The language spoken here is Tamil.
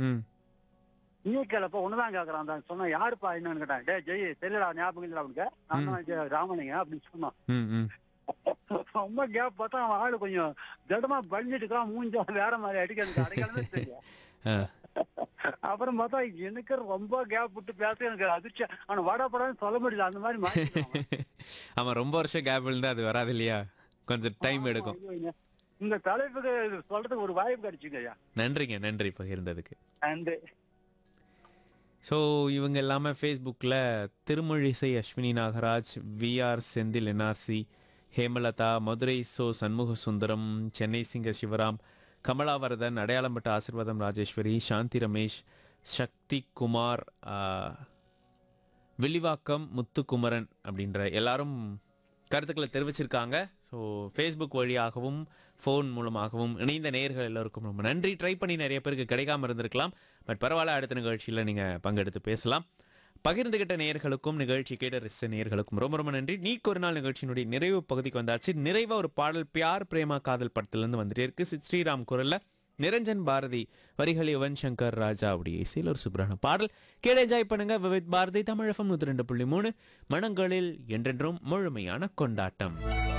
ம் நீ கேளப்ப ஒண்ணுதான் கேக்குறான் தான் சொன்னா யாருப்பா என்னன்னு கேட்டான் டே ஜெய் தெரியல ஞாபகம் இல்ல அவனுக்கு நான் தான் ஜெய- ராமலிங்க அப்படின்னு சொன்னான் ம் ம் ரொம்ப கேப் பார்த்தா அவன் ஆளு கொஞ்சம் திடமா பண்ணிட்டு இருக்கான் மூஞ்சா வேற மாதிரி அடிக்கிறது அடைக்கலமே தெரியும் ஆ. அப்புறம் பார்த்தா எனக்கு ரொம்ப கேப் விட்டு பேச எனக்கு அதிர்ச்சி ஆனா வாடா படான்னு சொல்ல முடியல அந்த மாதிரி மாறிட்டான் அவன். ஆமா ரொம்ப வருஷம் கேப் இருந்தா அது வராது இல்லையா கொஞ்சம் டைம் எடுக்கும் ஐயோ, இந்த தலைப்புக்கு சொல்றதுக்கு ஒரு வாய்ப்பு கிடைச்சுங்க ஐயா நன்றிங்க நன்றி பகிர்ந்ததுக்கு அண்ட் ஸோ இவங்க எல்லாமே ஃபேஸ்புக்கில் Thirumazhisai Ashwini Nagaraj VR Senthil NRC Hemalatha Madurai so Shanmuga Sundaram Chennai singer Sivaram Kamalavaradhan அடையாளம்பட்ட ஆசிர்வாதம் ராஜேஸ்வரி சாந்தி ரமேஷ் சக்தி குமார் ஆ, வில்லிவாக்கம் முத்துக்குமரன் அப்படின்ற எல்லாரும் கருத்துக்களை தெரிவிச்சிருக்காங்க ஸோ ஃபேஸ்புக் வழியாகவும் ஃபோன் மூலமாகவும் இணைந்த நேயர்கள் எல்லோருக்கும் ரொம்ப நன்றி ட்ரை பண்ணி நிறைய பேருக்கு கிடைக்காம இருந்திருக்கலாம் பட் பரவாயில்ல அடுத்த நிகழ்ச்சியில் நீங்கள் பங்கெடுத்து பேசலாம் பகிர்ந்துகிட்ட நேயர்களுக்கும் நிகழ்ச்சி கேட்ட ரசித்த நேயர்களுக்கும் ரொம்ப ரொம்ப நன்றி நீக்கு ஒரு நாள் நிகழ்ச்சியினுடைய நிறைவு பகுதிக்கு வந்தாச்சு நிறைவா ஒரு பாடல் பியார் பிரேமா காதல் படத்துலேருந்து வந்துட்டே இருக்கு சி- ஸ்ரீராம் குரல்ல நிரஞ்சன் பாரதி வரிகள் யுவன் சங்கர் ராஜா அப்படி இசையில் ஒரு சூப்பரான பாடல் கேட என்ஜாய் பண்ணுங்க விவித் பாரதி தமிழகம் நூற்றி ரெண்டு புள்ளி மூணு மனங்களில் என்றென்றும் முழுமையான கொண்டாட்டம்